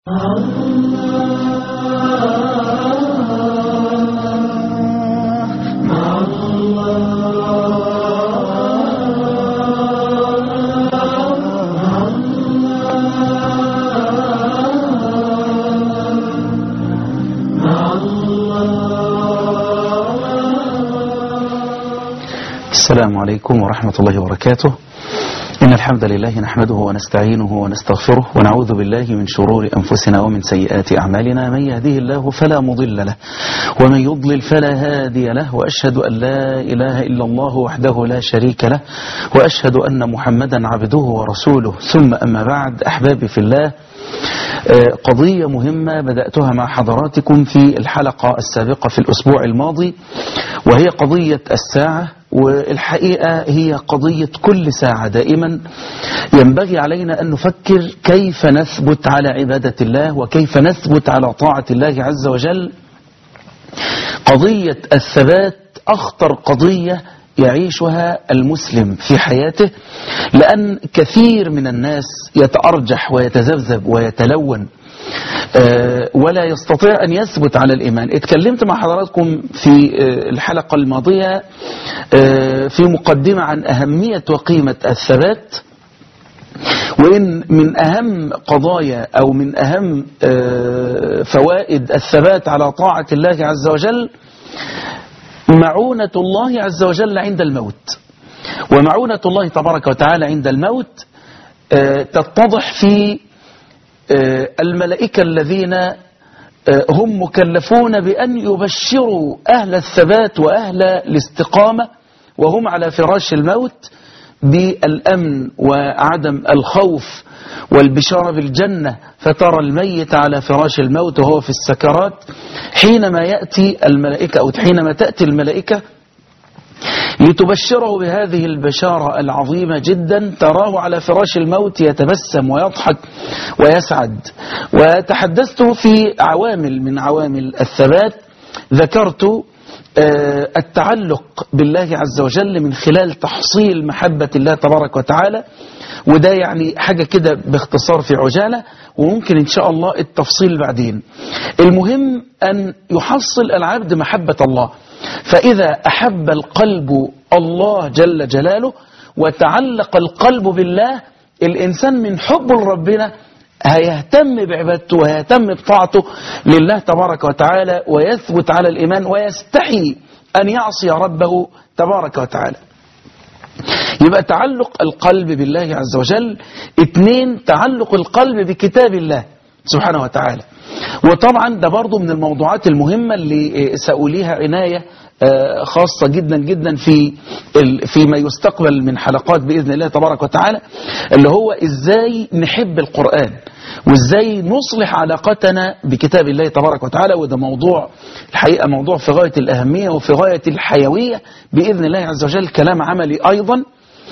السلام عليكم ورحمة الله وبركاته إن الحمد لله نحمده ونستعينه ونستغفره ونعوذ بالله من شرور أنفسنا ومن سيئات أعمالنا من يهده الله فلا مضل له ومن يضلل فلا هادي له وأشهد أن لا إله إلا الله وحده لا شريك له وأشهد أن محمدا عبده ورسوله ثم أما بعد أحبابي في الله قضية مهمة بدأتها مع حضراتكم في الحلقة السابقة في الأسبوع الماضي وهي قضية الساعة والحقيقة هي قضية كل ساعة دائما ينبغي علينا أن نفكر كيف نثبت على عبادة الله وكيف نثبت على طاعة الله عز وجل قضية الثبات أخطر قضية يعيشها المسلم في حياته لأن كثير من الناس يتأرجح ويتذبذب ويتلون ولا يستطيع أن يثبت على الإيمان اتكلمت مع حضراتكم في الحلقة الماضية في مقدمة عن أهمية وقيمة الثبات وإن من أهم قضايا أو من أهم فوائد الثبات على طاعة الله عز وجل معونة الله عز وجل عند الموت ومعونة الله تبارك وتعالى عند الموت تتضح في الملائكة الذين هم مكلفون بأن يبشروا أهل الثبات وأهل الاستقامة وهم على فراش الموت بالأمن وعدم الخوف والبشارة بالجنة فترى الميت على فراش الموت وهو في السكرات حينما يأتي الملائكة أو حينما تأتي الملائكة لتبشره بهذه البشارة العظيمة جدا تراه على فراش الموت يتبسم ويضحك ويسعد وتحدثت في عوامل من عوامل الثبات ذكرت التعلق بالله عز وجل من خلال تحصيل محبة الله تبارك وتعالى وده يعني حاجة كده باختصار في عجالة وممكن إن شاء الله التفصيل بعدين المهم أن يحصل العبد محبة الله فإذا أحب القلب الله جل جلاله وتعلق القلب بالله الإنسان من حب لربنا هيهتم بعبادته وهيهتم بطاعته لله تبارك وتعالى ويثبت على الإيمان ويستحي أن يعصي ربه تبارك وتعالى يبقى تعلق القلب بالله عز وجل اثنين تعلق القلب بكتاب الله سبحانه وتعالى وطبعا ده برضو من الموضوعات المهمة اللي سأوليها عناية خاصة جدا جدا في فيما يستقبل من حلقات بإذن الله تبارك وتعالى اللي هو إزاي نحب القرآن وإزاي نصلح علاقتنا بكتاب الله تبارك وتعالى وده موضوع الحقيقة موضوع في غاية الأهمية وفي غاية الحيوية بإذن الله عز وجل كلام عملي أيضا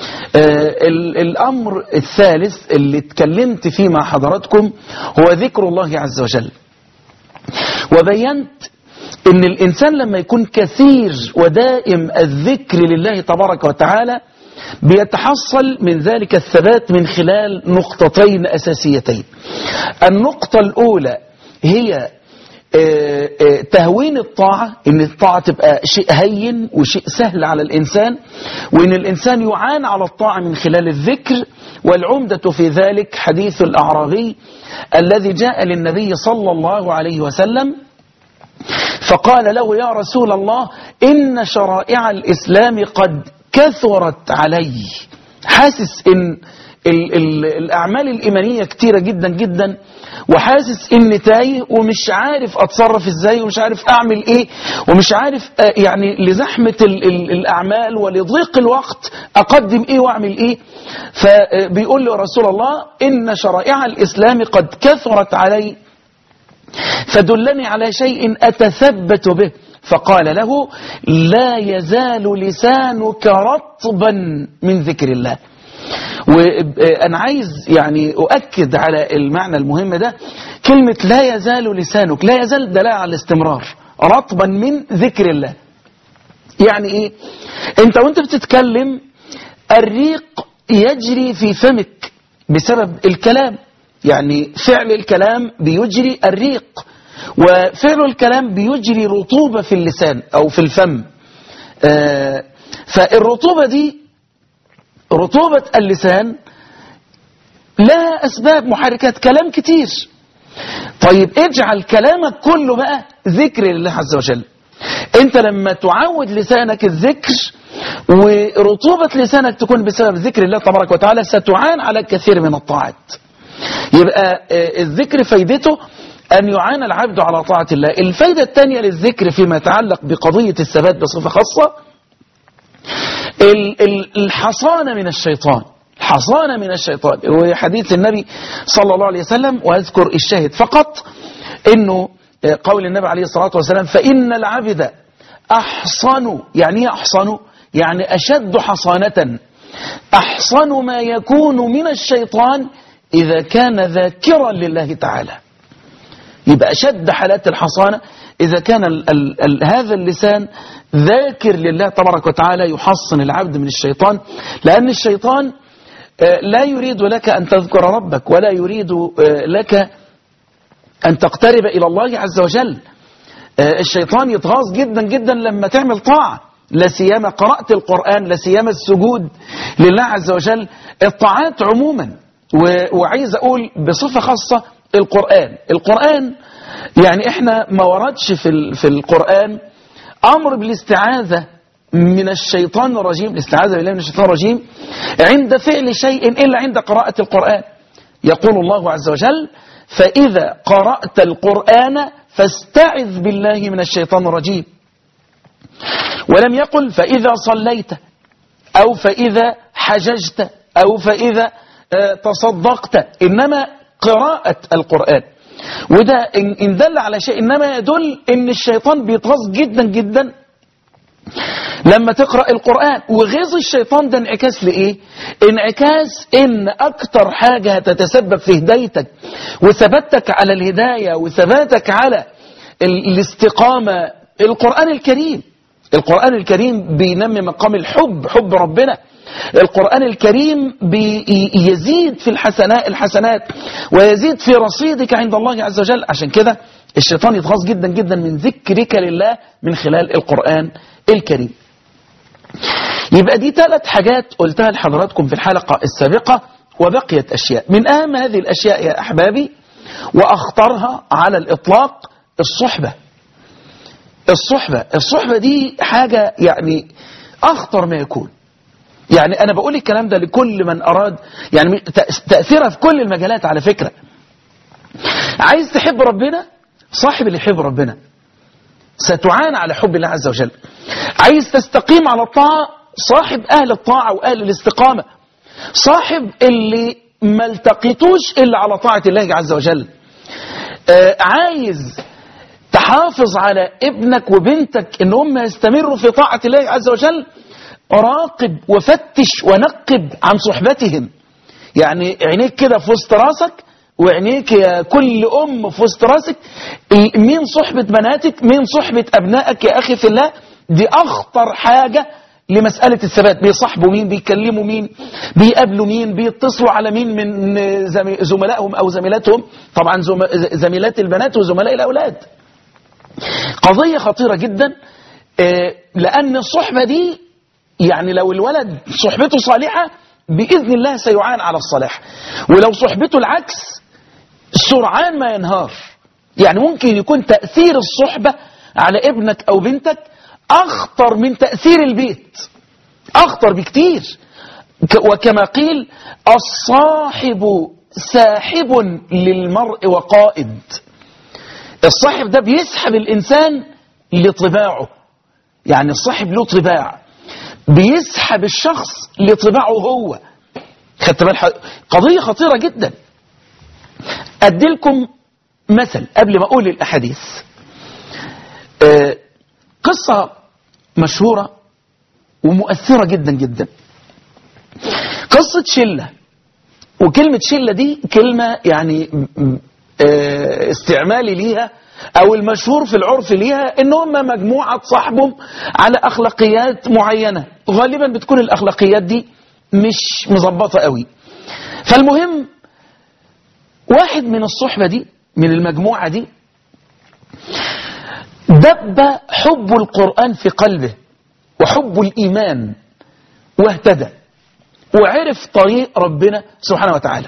الأمر الثالث اللي اتكلمت فيه مع حضراتكم هو ذكر الله عز وجل وبينت ان الانسان لما يكون كثير ودائم الذكر لله تبارك وتعالى بيتحصل من ذلك الثبات من خلال نقطتين اساسيتين النقطة الاولى هي تهوين الطاعة ان الطاعة تبقى شيء هين وشيء سهل على الانسان وان الانسان يعان على الطاعة من خلال الذكر والعمدة في ذلك حديث الاعرابي الذي جاء للنبي صلى الله عليه وسلم فقال له يا رسول الله إن شرائع الإسلام قد كثرت علي حاسس إن ال ال الأعمال الإيمانية كتيرة جدا جدا وحاسس إني تايه ومش عارف أتصرف إزاي ومش عارف أعمل إيه ومش عارف يعني لزحمة ال ال الأعمال ولضيق الوقت أقدم إيه وأعمل إيه فبيقول له رسول الله إن شرائع الإسلام قد كثرت علي فدلني على شيء أتثبت به فقال له لا يزال لسانك رطبا من ذكر الله وأنا عايز يعني أؤكد على المعنى المهم ده كلمة لا يزال لسانك لا يزال دلالة على الاستمرار رطبا من ذكر الله يعني إيه أنت وأنت بتتكلم الريق يجري في فمك بسبب الكلام يعني فعل الكلام بيجري الريق وفعل الكلام بيجري رطوبة في اللسان أو في الفم آه، فالرطوبة دي رطوبة اللسان لها أسباب محركات كلام كتير طيب اجعل كلامك كله بقى ذكر لله عز وجل انت لما تعود لسانك الذكر ورطوبة لسانك تكون بسبب ذكر الله تبارك وتعالى ستعان على كثير من الطاعات يبقى آه، الذكر فايدته أن يعان العبد على طاعة الله الفايدة الثانية للذكر فيما يتعلق بقضية الثبات بصفة خاصة ال- ال- الحصانة من الشيطان حصانة من الشيطان وحديث النبي صلى الله عليه وسلم وأذكر الشاهد فقط أنه آه، قول النبي عليه الصلاة والسلام فإن العبد أحصن يعني إيه أحصن يعني أشد حصانة أحصن ما يكون من الشيطان إذا كان ذاكرا لله تعالى يبقى أشد حالات الحصانة إذا كان ال ال ال هذا اللسان ذاكر لله تبارك وتعالى يحصن العبد من الشيطان لأن الشيطان آه، لا يريد لك أن تذكر ربك ولا يريد آه، لك أن تقترب إلى الله عز وجل آه، الشيطان يتغاظ جدا جدا لما تعمل طاعة لا سيما قراءة القرآن لا سيما السجود لله عز وجل الطاعات عموما و- وعايز أقول بصفة خاصة القرآن القرآن يعني احنا ما وردش في ال- في القرآن أمر بالاستعاذة من الشيطان الرجيم الاستعاذة بالله من الشيطان الرجيم عند فعل شيء إلا عند قراءة القرآن يقول الله عز وجل فإذا قرأت القرآن فاستعذ بالله من الشيطان الرجيم ولم يقل فإذا صليت أو فإذا حججت أو فإذا آه، تصدقت إنما قراءة القرآن وده إن إن دل على شيء إنما يدل إن الشيطان بيتغاظ جدا جدا لما تقرأ القرآن وغيظ الشيطان ده انعكاس لإيه انعكاس إن أكتر حاجة هتتسبب في هدايتك وثباتك على الهداية وثباتك على ال- الاستقامة القرآن الكريم القرآن الكريم بينمي مقام الحب حب ربنا القرآن الكريم بيزيد في الحسنات الحسنات ويزيد في رصيدك عند الله عز وجل عشان كده الشيطان يتغاظ جدا جدا من ذكرك لله من خلال القرآن الكريم يبقى دي ثلاث حاجات قلتها لحضراتكم في الحلقة السابقة وبقيت أشياء من أهم هذه الأشياء يا أحبابي وأخطرها على الإطلاق الصحبة الصحبة الصحبة دي حاجة يعني أخطر ما يكون يعني أنا بقول الكلام ده لكل من أراد يعني تأ- تأثيرها في كل المجالات على فكرة عايز تحب ربنا صاحب اللي يحب ربنا ستعان على حب الله عز وجل عايز تستقيم على الطاعة صاحب أهل الطاعة وأهل الاستقامة صاحب اللي ما التقيتوش إلا على طاعة الله عز وجل آه عايز تحافظ على ابنك وبنتك ان هم يستمروا في طاعة الله عز وجل راقب وفتش ونقب عن صحبتهم يعني عينيك كده في وسط راسك وعينيك يا كل أم في وسط راسك ال- مين صحبة بناتك مين صحبة أبنائك يا أخي في الله دي أخطر حاجة لمسألة الثبات بيصاحبوا مين بيكلموا مين بيقابلوا مين بيتصلوا على مين من زمي- زملائهم أو زميلاتهم طبعا زم- زميلات البنات وزملاء الأولاد قضية خطيرة جدا آه، لأن الصحبة دي يعني لو الولد صحبته صالحة بإذن الله سيعان على الصلاح ولو صحبته العكس سرعان ما ينهار يعني ممكن يكون تأثير الصحبة على ابنك أو بنتك أخطر من تأثير البيت أخطر بكتير ك- وكما قيل الصاحب ساحب للمرء وقائد الصاحب ده بيسحب الإنسان لطباعه يعني الصاحب له طباع بيسحب الشخص لطباعه هو خدت بال حض- قضية خطيرة جدا أدي لكم مثل قبل ما أقول الأحاديث آه، قصة مشهورة ومؤثرة جدا جدا قصة شلة وكلمة شلة دي كلمة يعني م- آه، استعمالي ليها أو المشهور في العرف ليها إن هم مجموعة صاحبهم على أخلاقيات معينة غالبا بتكون الأخلاقيات دي مش مظبطة قوي فالمهم واحد من الصحبة دي من المجموعة دي دب حب القرآن في قلبه وحب الإيمان واهتدى وعرف طريق ربنا سبحانه وتعالى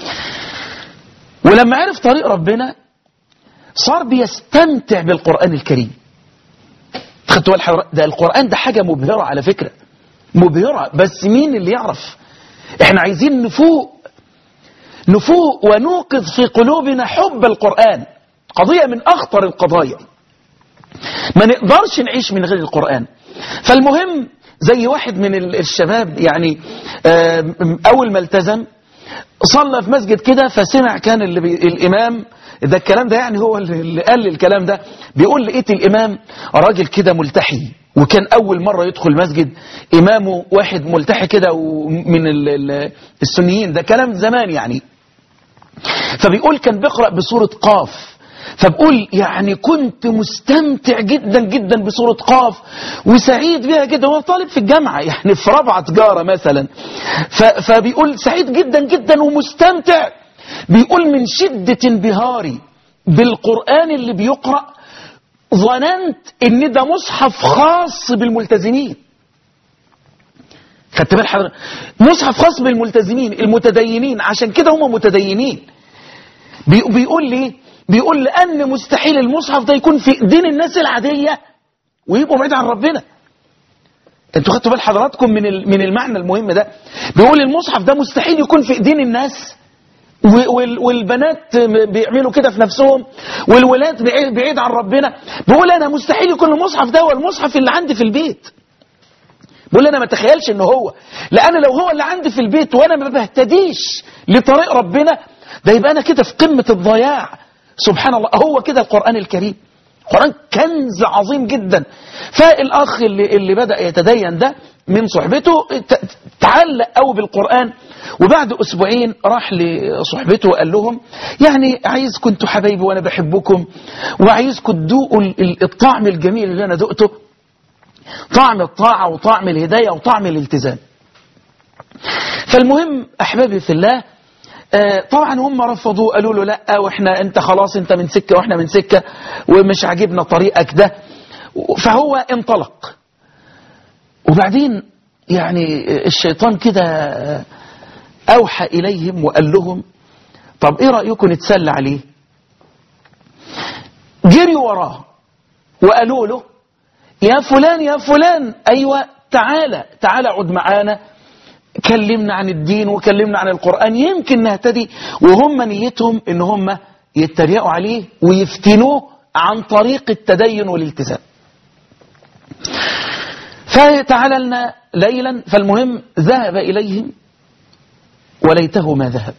ولما عرف طريق ربنا صار بيستمتع بالقرآن الكريم خدتوا بالك ده القرآن ده حاجة مبهرة على فكرة مبهرة بس مين اللي يعرف احنا عايزين نفوق نفوق ونوقظ في قلوبنا حب القرآن قضية من أخطر القضايا ما نقدرش نعيش من غير القرآن فالمهم زي واحد من الشباب يعني أول ما التزم صلى في مسجد كده فسمع كان اللي بي الإمام ده الكلام ده يعني هو اللي قال لي الكلام ده بيقول لقيت الإمام راجل كده ملتحي وكان أول مرة يدخل مسجد إمامه واحد ملتحي كده من السنيين ده كلام زمان يعني فبيقول كان بيقرأ بسورة قاف فبقول يعني كنت مستمتع جدا جدا بسورة قاف وسعيد بها جدا هو طالب في الجامعة يعني في رابعة تجارة مثلا فبيقول سعيد جدا جدا ومستمتع بيقول من شدة انبهاري بالقرآن اللي بيقرأ ظننت ان ده مصحف خاص بالملتزمين خدت بال حضرتك مصحف خاص بالملتزمين المتدينين عشان كده هم متدينين بيقول لي بيقول لأن مستحيل المصحف ده يكون في دين الناس العادية ويبقوا بعيد عن ربنا انتوا خدتوا بال حضراتكم من من المعنى المهم ده بيقول المصحف ده مستحيل يكون في دين الناس والبنات بيعملوا كده في نفسهم والولاد بعيد عن ربنا بيقول انا مستحيل يكون المصحف ده هو المصحف اللي عندي في البيت بيقول انا ما اتخيلش ان هو لان لو هو اللي عندي في البيت وانا ما بهتديش لطريق ربنا ده يبقى انا كده في قمة الضياع سبحان الله هو كده القرآن الكريم القرآن كنز عظيم جدا فالأخ اللي, اللي بدأ يتدين ده من صحبته تعلق قوي بالقرآن وبعد أسبوعين راح لصحبته وقال لهم يعني عايز كنتوا حبايبي وأنا بحبكم وعايزكم تدوقوا الطعم الجميل اللي أنا دقته طعم الطاعة وطعم الهداية وطعم الالتزام فالمهم أحبابي في الله طبعا هم رفضوا قالوا له لا واحنا انت خلاص انت من سكة واحنا من سكة ومش عاجبنا طريقك ده فهو انطلق وبعدين يعني الشيطان كده اوحى اليهم وقال لهم طب ايه رأيكم نتسلى عليه جريوا وراه وقالوا له يا فلان يا فلان ايوه تعالى تعالى عد معانا كلمنا عن الدين وكلمنا عن القرآن يمكن نهتدي وهم نيتهم ان هم يتريقوا عليه ويفتنوه عن طريق التدين والالتزام فتعاللنا ليلا فالمهم ذهب إليهم وليته ما ذهب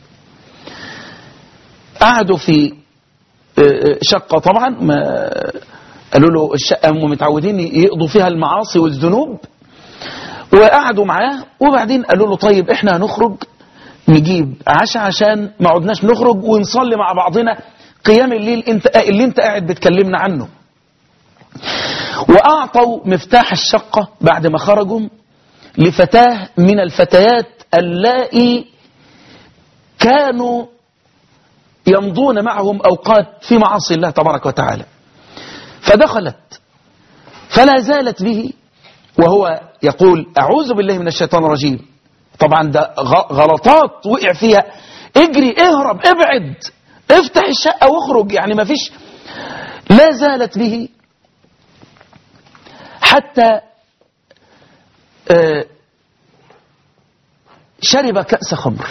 قعدوا في شقة طبعا ما قالوا له الشقة هم متعودين يقضوا فيها المعاصي والذنوب وقعدوا معاه وبعدين قالوا له طيب احنا هنخرج نجيب عشاء عشان ما عدناش نخرج ونصلي مع بعضنا قيام الليل انت اللي انت قاعد بتكلمنا عنه وأعطوا مفتاح الشقة بعد ما خرجوا لفتاة من الفتيات اللائي كانوا يمضون معهم أوقات في معاصي الله تبارك وتعالى فدخلت فلا زالت به وهو يقول أعوذ بالله من الشيطان الرجيم طبعا ده غلطات وقع فيها اجري اهرب ابعد افتح الشقة واخرج يعني ما فيش لا زالت به حتى شرب كأس خمر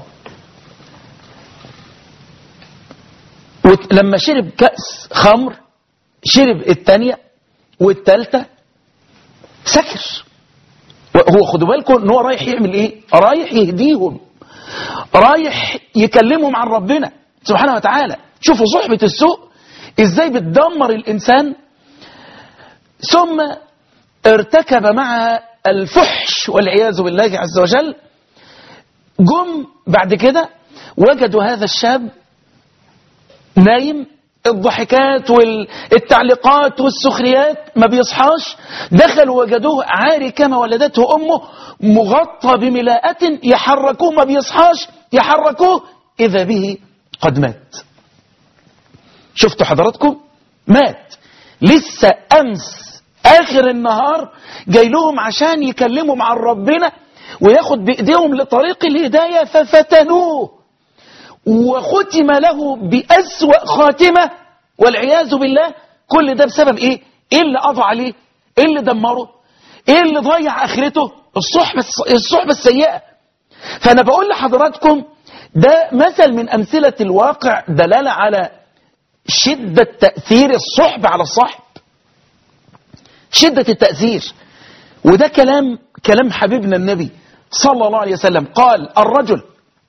لما شرب كأس خمر شرب الثانية والثالثة سكر هو خدوا بالكم ان هو رايح يعمل ايه رايح يهديهم رايح يكلمهم عن ربنا سبحانه وتعالى شوفوا صحبة السوء ازاي بتدمر الانسان ثم ارتكب مع الفحش والعياذ بالله عز وجل جم بعد كده وجدوا هذا الشاب نايم الضحكات والتعليقات والسخريات ما بيصحاش دخلوا وجدوه عاري كما ولدته أمه مغطى بملاءة يحركوه ما بيصحاش يحركوه إذا به قد مات شفتوا حضراتكم مات لسه أمس آخر النهار جاي لهم عشان يكلموا مع ربنا وياخد بإيديهم لطريق الهداية ففتنوه وختم له بأسوأ خاتمة والعياذ بالله كل ده بسبب إيه إيه اللي قضى عليه إيه اللي دمره إيه اللي ضيع آخرته الصحبة, الصحبة السيئة فأنا بقول لحضراتكم ده مثل من أمثلة الواقع دلالة على شدة تأثير الصحبة على الصاحب شدة التأثير وده كلام كلام حبيبنا النبي صلى الله عليه وسلم قال الرجل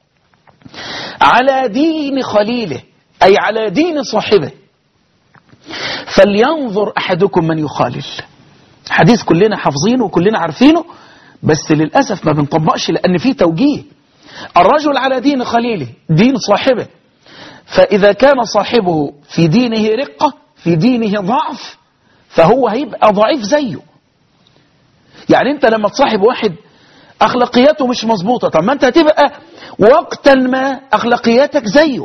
على دين خليله أي على دين صاحبه فلينظر أحدكم من يخالل حديث كلنا حافظينه وكلنا عارفينه بس للأسف ما بنطبقش لأن فيه توجيه الرجل على دين خليله دين صاحبه فإذا كان صاحبه في دينه رقة في دينه ضعف فهو هيبقى ضعيف زيه يعني انت لما تصاحب واحد أخلاقياته مش مظبوطة طب ما انت هتبقى وقتا ما أخلاقياتك زيه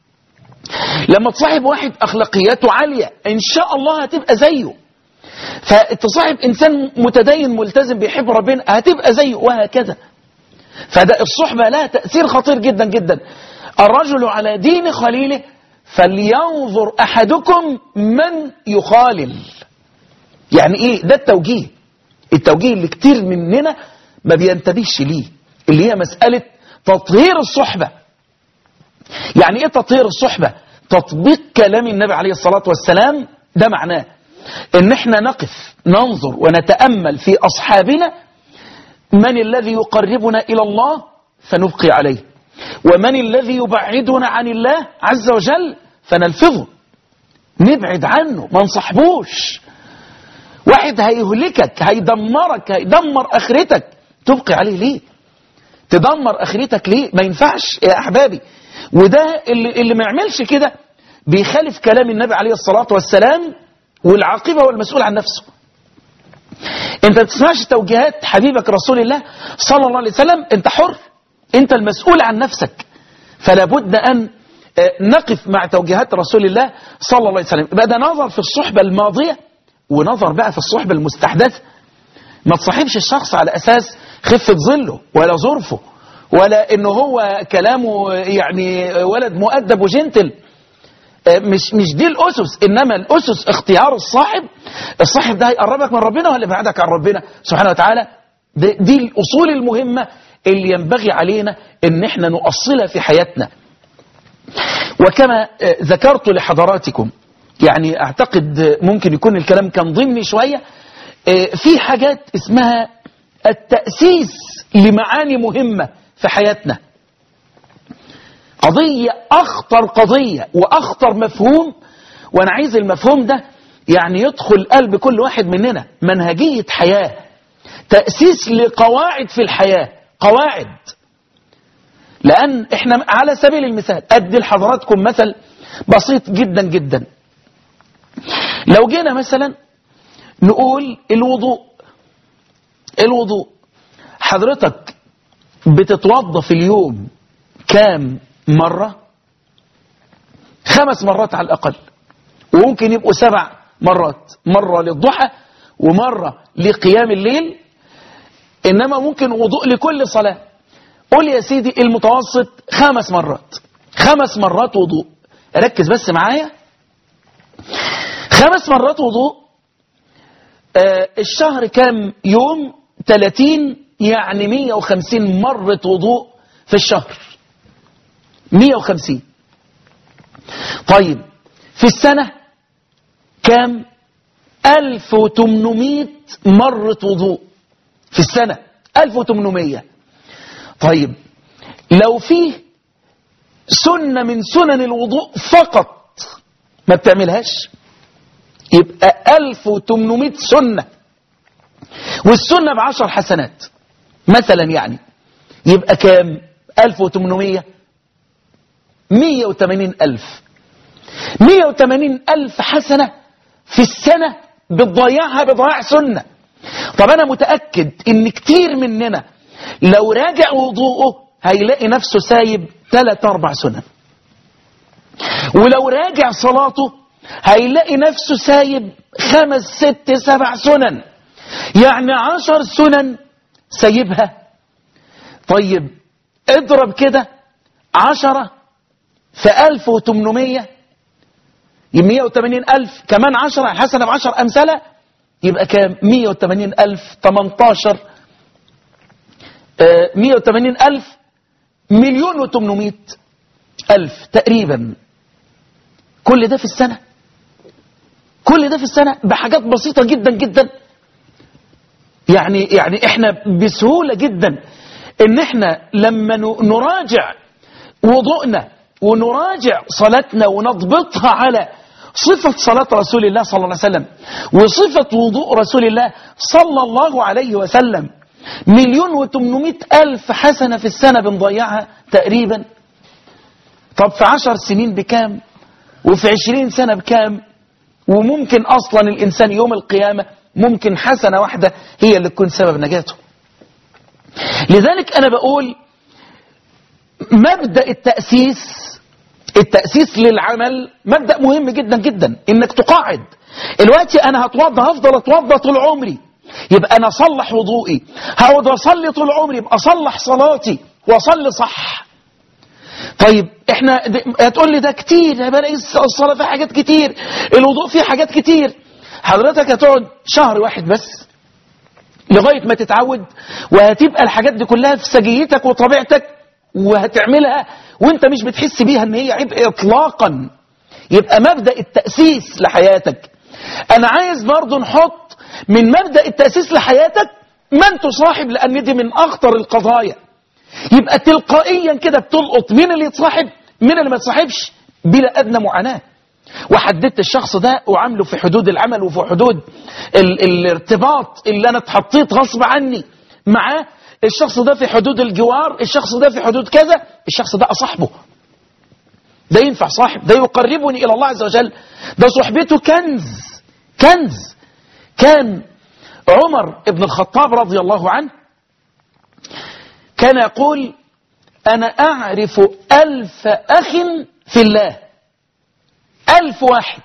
لما تصاحب واحد أخلاقياته عالية إن شاء الله هتبقى زيه فتصاحب إنسان متدين ملتزم بيحب ربنا هتبقى زيه وهكذا فده الصحبة لها تأثير خطير جدا جدا الرجل على دين خليله فلينظر أحدكم من يخالل يعني إيه ده التوجيه التوجيه اللي كتير مننا ما بينتبهش ليه اللي هي مسألة تطهير الصحبة يعني ايه تطهير الصحبة تطبيق كلام النبي عليه الصلاة والسلام ده معناه ان احنا نقف ننظر ونتأمل في أصحابنا من الذي يقربنا إلى الله فنبقي عليه ومن الذي يبعدنا عن الله عز وجل فنلفظه نبعد عنه ما نصحبوش واحد هيهلكك هيدمرك هيدمر اخرتك تبقي عليه ليه تدمر اخرتك ليه ما ينفعش يا احبابي وده اللي, اللي ما يعملش كده بيخالف كلام النبي عليه الصلاة والسلام والعاقبة هو المسؤول عن نفسه انت ما بتسمعش توجيهات حبيبك رسول الله صلى الله عليه وسلم انت حر انت المسؤول عن نفسك فلا بد ان نقف مع توجيهات رسول الله صلى الله عليه وسلم يبقى ده نظر في الصحبة الماضية ونظر بقى في الصحبة المستحدثة ما تصاحبش الشخص على أساس خفة ظله ولا ظرفه ولا انه هو كلامه يعني ولد مؤدب وجنتل مش مش دي الأسس إنما الأسس اختيار الصاحب الصاحب ده هيقربك من ربنا ولا يبعدك عن ربنا سبحانه وتعالى دي, دي الأصول المهمة اللي ينبغي علينا إن احنا نؤصلها في حياتنا وكما ذكرت لحضراتكم يعني أعتقد ممكن يكون الكلام كان ضمني شوية في حاجات اسمها التأسيس لمعاني مهمة في حياتنا قضية أخطر قضية وأخطر مفهوم وأنا عايز المفهوم ده يعني يدخل قلب كل واحد مننا منهجية حياة تأسيس لقواعد في الحياة قواعد لأن احنا على سبيل المثال أدي لحضراتكم مثل بسيط جدا جدا لو جينا مثلا نقول الوضوء الوضوء حضرتك بتتوضى في اليوم كام مرة خمس مرات على الأقل وممكن يبقوا سبع مرات مرة للضحى ومرة لقيام الليل إنما ممكن وضوء لكل صلاة قول يا سيدي المتوسط خمس مرات خمس مرات وضوء ركز بس معايا خمس مرات وضوء آه الشهر كام يوم 30 يعني 150 مرة وضوء في الشهر 150 طيب في السنة كام 1800 مرة وضوء في السنة 1800 طيب لو فيه سنة من سنن الوضوء فقط ما بتعملهاش يبقى 1800 سنة والسنة بعشر حسنات مثلا يعني يبقى كام 1800 180 ألف 180 ألف حسنة في السنة بتضيعها بضياع سنة طب أنا متأكد إن كتير مننا لو راجع وضوءه هيلاقي نفسه سايب ثلاث أربع سنن ولو راجع صلاته هيلاقي نفسه سايب خمس ست سبع سنن يعني عشر سنن سايبها طيب اضرب كده عشرة في ألف وتمنمية مية وتمانين ألف كمان عشرة حسنة بعشر أمثلة يبقى كام مية وتمانين ألف تمنتاشر مية وتمانين ألف مليون وتمنمية ألف تقريبا كل ده في السنة كل ده في السنة بحاجات بسيطة جدا جدا يعني يعني احنا بسهولة جدا ان احنا لما نراجع وضوءنا ونراجع صلاتنا ونضبطها على صفة صلاة رسول الله صلى الله عليه وسلم وصفة وضوء رسول الله صلى الله عليه وسلم مليون وتمنمائة ألف حسنة في السنة بنضيعها تقريبا طب في عشر سنين بكام وفي عشرين سنة بكام وممكن أصلا الإنسان يوم القيامة ممكن حسنة واحدة هي اللي تكون سبب نجاته لذلك أنا بقول مبدأ التأسيس التأسيس للعمل مبدأ مهم جدا جدا إنك تقاعد الوقت أنا هتوضى هفضل أتوضى طول عمري يبقى أنا أصلح وضوئي هقعد أصلي طول عمري يبقى أصلح صلاتي وأصلي صح طيب احنا هتقول لي ده كتير يا بلاقي الصلاة فيها حاجات كتير الوضوء فيه حاجات كتير حضرتك هتقعد شهر واحد بس لغاية ما تتعود وهتبقى الحاجات دي كلها في سجيتك وطبيعتك وهتعملها وانت مش بتحس بيها ان هي عبء اطلاقا يبقى مبدأ التأسيس لحياتك انا عايز برضو نحط من مبدأ التأسيس لحياتك من تصاحب لان دي من اخطر القضايا يبقى تلقائيا كده بتلقط مين اللي يتصاحب مين اللي ما يتصاحبش بلا ادنى معاناة وحددت الشخص ده وعامله في حدود العمل وفي حدود ال الارتباط اللي انا اتحطيت غصب عني معاه الشخص ده في حدود الجوار الشخص ده في حدود كذا الشخص ده أصاحبه ده ينفع صاحب ده يقربني إلى الله عز وجل ده صحبته كنز كنز كان عمر ابن الخطاب رضي الله عنه كان يقول أنا أعرف ألف أخ في الله ألف واحد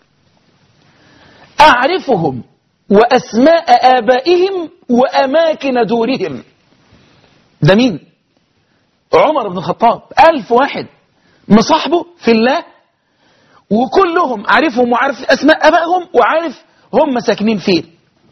أعرفهم وأسماء آبائهم وأماكن دورهم ده مين عمر بن الخطاب ألف واحد مصاحبه في الله وكلهم عارفهم وعارف أسماء أبائهم وعارف هم ساكنين فين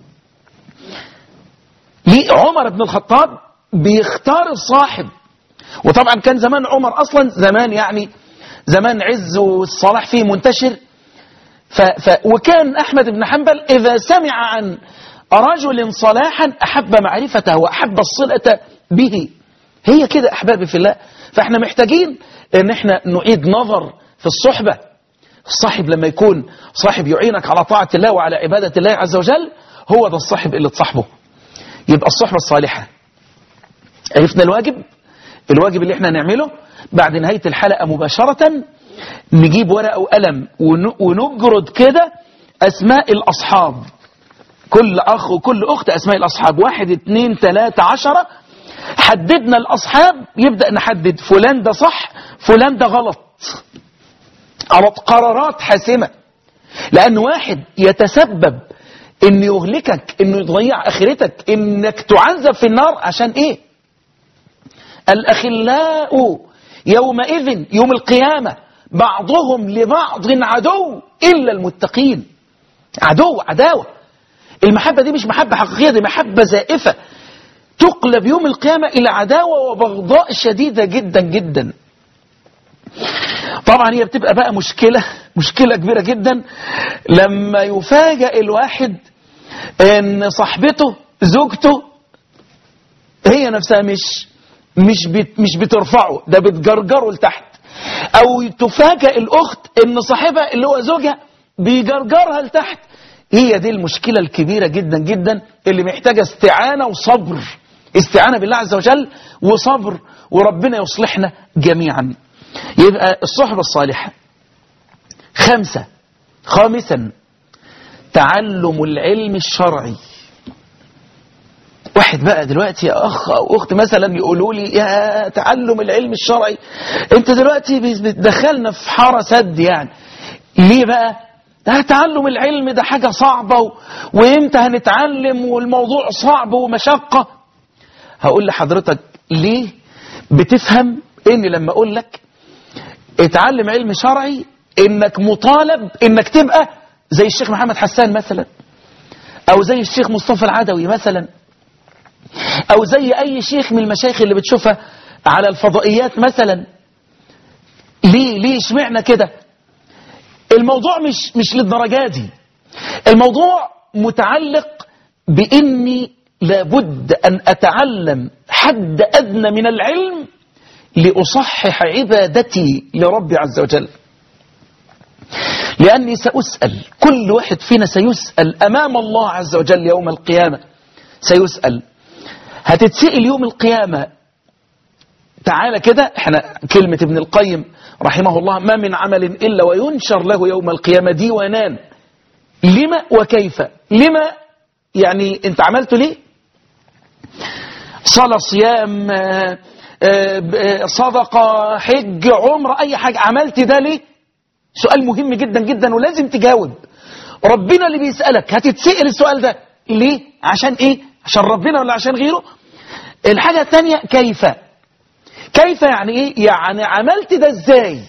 ليه عمر بن الخطاب بيختار الصاحب وطبعا كان زمان عمر أصلا زمان يعني زمان عز والصلاح فيه منتشر ف ف وكان أحمد بن حنبل إذا سمع عن رجل صلاحا أحب معرفته وأحب الصلة به هي كده أحبابي في الله فإحنا محتاجين أن احنا نعيد نظر في الصحبة الصاحب لما يكون صاحب يعينك على طاعة الله وعلى عبادة الله عز وجل هو ده الصاحب اللي تصاحبه يبقى الصحبة الصالحة عرفنا الواجب الواجب اللي احنا نعمله بعد نهاية الحلقة مباشرة نجيب ورقة وقلم ونجرد كده أسماء الأصحاب كل أخ وكل أخت أسماء الأصحاب واحد اتنين تلاتة عشرة حددنا الأصحاب يبدأ نحدد فلان ده صح فلان ده غلط على قرارات حاسمة لأن واحد يتسبب إنه يهلكك إنه يضيع آخرتك إنك تعذب في النار عشان إيه الأخلاء يومئذ يوم القيامة بعضهم لبعض عدو إلا المتقين عدو عداوة المحبة دي مش محبة حقيقية دي محبة زائفة تقلب يوم القيامة إلى عداوة وبغضاء شديدة جدا جدا طبعا هي بتبقى بقى مشكلة مشكلة كبيرة جدا لما يفاجأ الواحد ان صاحبته زوجته هي نفسها مش مش بت مش بترفعه ده بتجرجره لتحت او تفاجأ الاخت ان صاحبها اللي هو زوجها بيجرجرها لتحت هي دي المشكلة الكبيرة جدا جدا اللي محتاجة استعانة وصبر استعانة بالله عز وجل وصبر وربنا يصلحنا جميعا يبقى الصحبة الصالحة خمسة خامسا تعلم العلم الشرعي واحد بقى دلوقتي يا أخ أو أخت مثلا يقولوا لي يا تعلم العلم الشرعي أنت دلوقتي بتدخلنا في حارة سد يعني ليه بقى ده تعلم العلم ده حاجة صعبة و... وإمتى هنتعلم والموضوع صعب ومشقة هقول لحضرتك ليه بتفهم إني لما أقول لك اتعلم علم شرعي إنك مطالب إنك تبقى زي الشيخ محمد حسان مثلا أو زي الشيخ مصطفى العدوي مثلا أو زي أي شيخ من المشايخ اللي بتشوفها على الفضائيات مثلا ليه ليه اشمعنى كده الموضوع مش مش للدرجة دي الموضوع متعلق بإني لابد أن أتعلم حد أدنى من العلم لأصحح عبادتي لربي عز وجل لأني سأسأل كل واحد فينا سيسأل أمام الله عز وجل يوم القيامة سيسأل هتتسئل يوم القيامة تعالى كده احنا كلمة ابن القيم رحمه الله ما من عمل إلا وينشر له يوم القيامة ديوانان لما وكيف لما يعني انت عملته ليه صلاة صيام صدقة حج عمر أي حاجة عملت ده ليه سؤال مهم جدا جدا ولازم تجاوب ربنا اللي بيسألك هتتسأل السؤال ده ليه عشان ايه عشان ربنا ولا عشان غيره الحاجة الثانية كيف كيف يعني ايه يعني عملت ده ازاي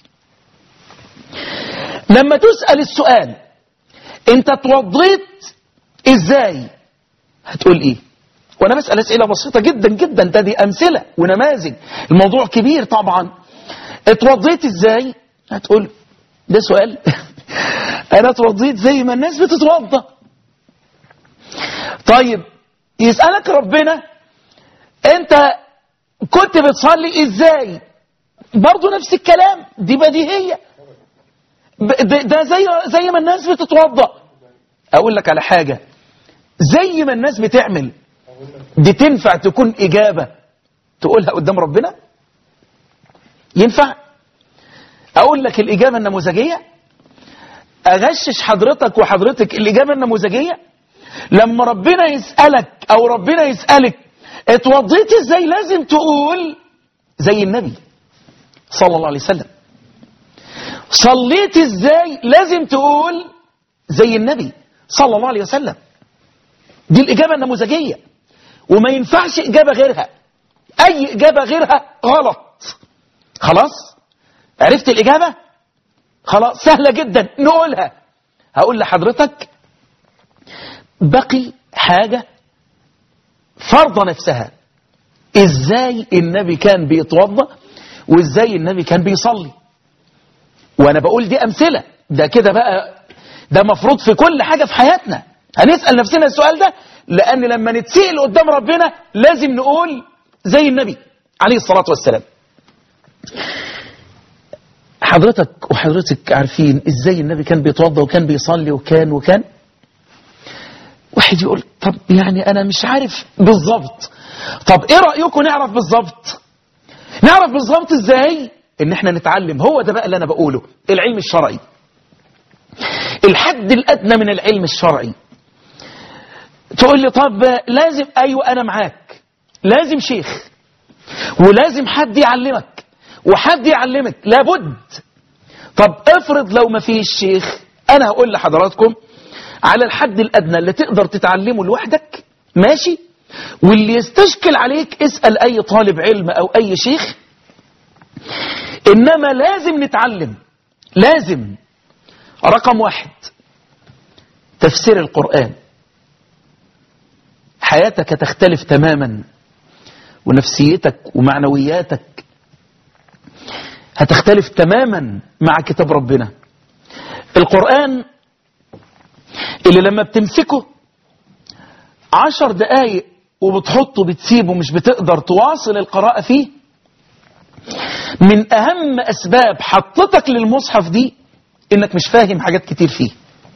لما تسأل السؤال انت توضيت ازاي هتقول ايه وانا بسأل اسئلة بسيطة جدا جدا ده دي امثلة ونماذج الموضوع كبير طبعا اتوضيت ازاي هتقول ده سؤال انا اتوضيت زي ما الناس بتتوضى طيب يسألك ربنا انت كنت بتصلي ازاي برضو نفس الكلام دي بديهية ده زي زي ما الناس بتتوضا اقول لك على حاجة زي ما الناس بتعمل دي تنفع تكون اجابة تقولها قدام ربنا ينفع اقول لك الاجابة النموذجية اغشش حضرتك وحضرتك الاجابة النموذجية لما ربنا يسألك او ربنا يسألك اتوضيت ازاي لازم تقول زي النبي صلى الله عليه وسلم صليت ازاي لازم تقول زي النبي صلى الله عليه وسلم دي الإجابة النموذجية وما ينفعش إجابة غيرها أي إجابة غيرها غلط خلاص عرفت الإجابة خلاص سهلة جدا نقولها هقول لحضرتك بقي حاجة فرض نفسها ازاي النبي كان بيتوضا وازاي النبي كان بيصلي وانا بقول دي امثله ده كده بقى ده مفروض في كل حاجه في حياتنا هنسال نفسنا السؤال ده لان لما نتسال قدام ربنا لازم نقول زي النبي عليه الصلاه والسلام حضرتك وحضرتك عارفين ازاي النبي كان بيتوضا وكان بيصلي وكان وكان واحد يقول طب يعني انا مش عارف بالظبط طب ايه رأيكم نعرف بالظبط نعرف بالظبط ازاي ان احنا نتعلم هو ده بقى اللي انا بقوله العلم الشرعي الحد الادنى من العلم الشرعي تقول لي طب لازم ايوه انا معاك لازم شيخ ولازم حد يعلمك وحد يعلمك لابد طب افرض لو ما فيش شيخ انا هقول لحضراتكم على الحد الأدنى اللي تقدر تتعلمه لوحدك ماشي واللي يستشكل عليك اسأل أي طالب علم أو أي شيخ إنما لازم نتعلم لازم رقم واحد تفسير القرآن حياتك تختلف تماما ونفسيتك ومعنوياتك هتختلف تماما مع كتاب ربنا القرآن اللي لما بتمسكه عشر دقايق وبتحطه بتسيبه مش بتقدر تواصل القراءة فيه من أهم أسباب حطتك للمصحف دي إنك مش فاهم حاجات كتير فيه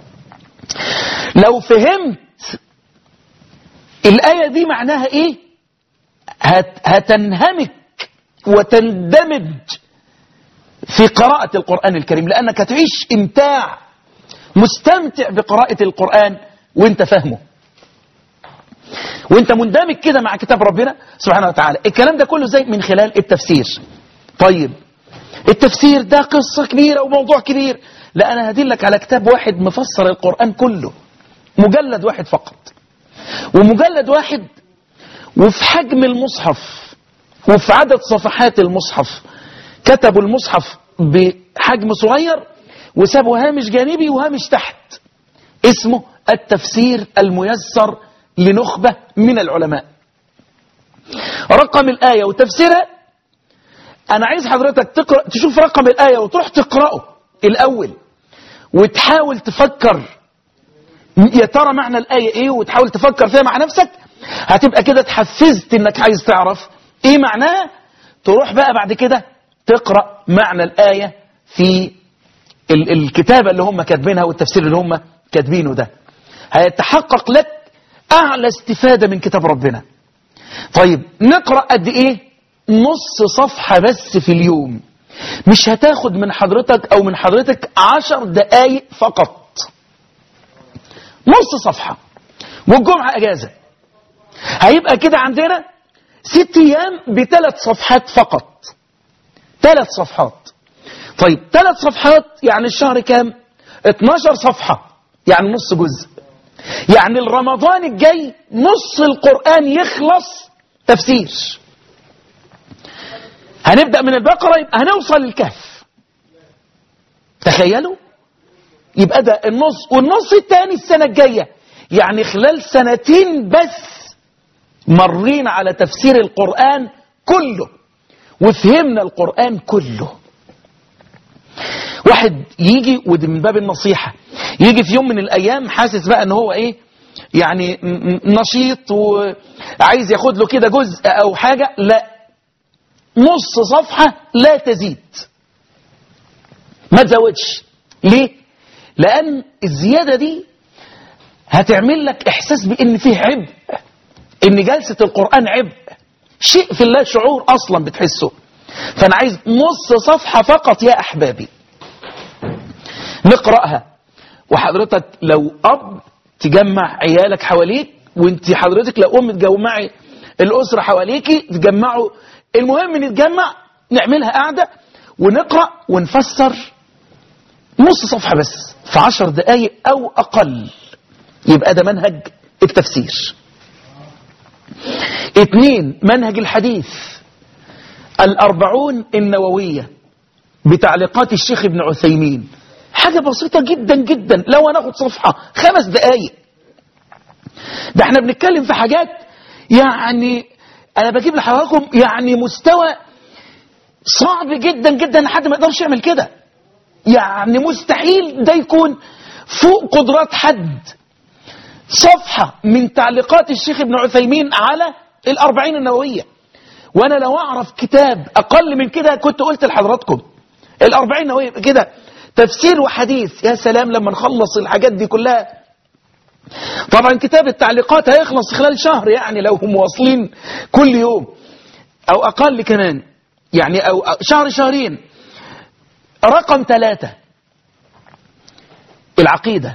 لو فهمت الآية دي معناها إيه هت هتنهمك وتندمج في قراءة القرآن الكريم لأنك هتعيش إمتاع مستمتع بقراءة القرآن وانت فاهمه وانت مندمج كده مع كتاب ربنا سبحانه وتعالى الكلام ده كله زي من خلال التفسير طيب التفسير ده قصة كبيرة وموضوع كبير لا أنا هدلك على كتاب واحد مفسر القرآن كله مجلد واحد فقط ومجلد واحد وفي حجم المصحف وفي عدد صفحات المصحف كتبوا المصحف بحجم صغير وسابوا هامش جانبي وهامش تحت اسمه التفسير الميسر لنخبة من العلماء رقم الآية وتفسيرها أنا عايز حضرتك تقرأ تشوف رقم الآية وتروح تقرأه الأول وتحاول تفكر يا ترى معنى الآية إيه وتحاول تفكر فيها مع نفسك هتبقى كده اتحفزت إنك عايز تعرف إيه معناها تروح بقى بعد كده تقرأ معنى الآية في ال الكتابة اللي هم كاتبينها والتفسير اللي هم كاتبينه ده هيتحقق لك أعلى استفادة من كتاب ربنا طيب نقرأ قد إيه نص صفحة بس في اليوم مش هتاخد من حضرتك أو من حضرتك عشر دقايق فقط نص صفحة والجمعة أجازة هيبقى كده عندنا ست أيام بثلاث صفحات فقط ثلاث صفحات طيب ثلاث صفحات يعني الشهر كام 12 صفحة يعني نص جزء يعني الرمضان الجاي نص القرآن يخلص تفسير هنبدأ من البقرة يبقى هنوصل للكهف تخيلوا يبقى ده النص والنص الثاني السنة الجاية يعني خلال سنتين بس مرين على تفسير القرآن كله وفهمنا القرآن كله واحد يجي ودي من باب النصيحة يجي في يوم من الأيام حاسس بقى ان هو ايه يعني نشيط وعايز ياخد له كده جزء او حاجة لا نص صفحة لا تزيد ما تزودش ليه لأن الزيادة دي هتعمل لك إحساس بأن فيه عبء أن جلسة القرآن عبء شيء في الله شعور أصلا بتحسه فأنا عايز نص صفحة فقط يا أحبابي نقرأها وحضرتك لو أب تجمع عيالك حواليك وانت حضرتك لو أم تجمعي الأسرة حواليكي تجمعوا المهم نتجمع نعملها قاعدة ونقرأ ونفسر نص صفحة بس في عشر دقايق أو أقل يبقى ده منهج التفسير اتنين منهج الحديث الأربعون النووية بتعليقات الشيخ ابن عثيمين حاجة بسيطة جدا جدا لو هناخد صفحة خمس دقايق ده احنا بنتكلم في حاجات يعني انا بجيب لحضراتكم يعني مستوى صعب جدا جدا حد ما يقدرش يعمل كده يعني مستحيل ده يكون فوق قدرات حد صفحة من تعليقات الشيخ ابن عثيمين على الأربعين النووية وأنا لو أعرف كتاب أقل من كده كنت قلت لحضراتكم الأربعين النووية كده تفسير وحديث يا سلام لما نخلص الحاجات دي كلها طبعا كتاب التعليقات هيخلص خلال شهر يعني لو هم واصلين كل يوم أو أقل كمان يعني أو شهر شهرين رقم ثلاثة العقيدة